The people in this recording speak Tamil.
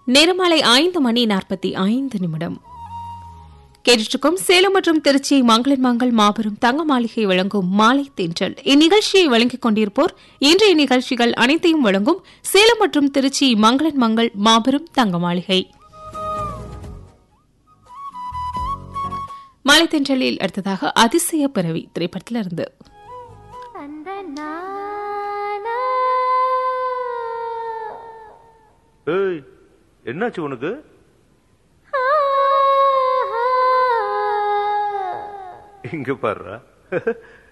நேரமாலை ஐந்து மணி நாற்பத்தி ஐந்து நிமிடம் கேட்டிருக்கும் சேலம் மற்றும் திருச்சி மங்களன் மங்கள் மாபெரும் தங்க மாளிகை வழங்கும் மாலை தென்றல் இந்நிகழ்ச்சியை வழங்கிக் கொண்டிருப்போர் இன்றைய நிகழ்ச்சிகள் அனைத்தையும் வழங்கும் சேலம் மற்றும் திருச்சி மங்களன் மங்கள் மாபெரும் தங்க மாளிகை மாலை தென்றலில் அடுத்ததாக அதிசய பிறவி திரைப்படத்திலிருந்து அந்த நானா ஏய் என்னாச்சு உனக்கு இங்க பாருடா